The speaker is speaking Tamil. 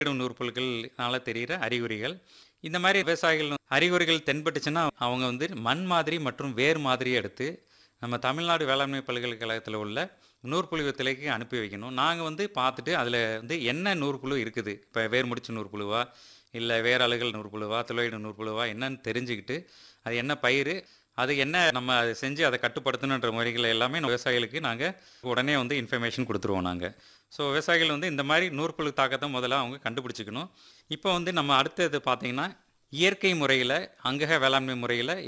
நூற்புழுக்கள்னால தெரிகிற அறிகுறிகள் இந்த மாதிரி விவசாயிகள் அறிகுறிகள் தென்பட்டுச்சுன்னா அவங்க வந்து மண் மாதிரி மற்றும் வேர் மாதிரியை எடுத்து நம்ம தமிழ்நாடு வேளாண்மை பல்கலைக்கழகத்தில் உள்ள நூற்புழு திலைக்கு அனுப்பி வைக்கணும் நாங்கள் வந்து பார்த்துட்டு அதில் வந்து என்ன நூற்புழு இருக்குது இப்போ வேர் முடிச்சு நூற்புழுவா இல்லை வேர் அழுகல் நூற்புழுவா துளையிடு நூற்புழுவா என்னன்னு தெரிஞ்சுக்கிட்டு அது என்ன பயிர் அது என்ன நம்ம அதை செஞ்சு அதை கட்டுப்படுத்தணுன்ற முறைகளை எல்லாமே நம்ம விவசாயிகளுக்கு நாங்கள் உடனே வந்து இன்ஃபர்மேஷன் கொடுத்துருவோம் நாங்கள் ஸோ விவசாயிகள் வந்து இந்த மாதிரி நூற்புழு தாக்கத்தை முதல்ல அவங்க கண்டுபிடிச்சிக்கணும் இப்போ வந்து நம்ம அடுத்தது பார்த்தீங்கன்னா இயற்கை முறையில் அங்கக வேளாண்மை முறையில்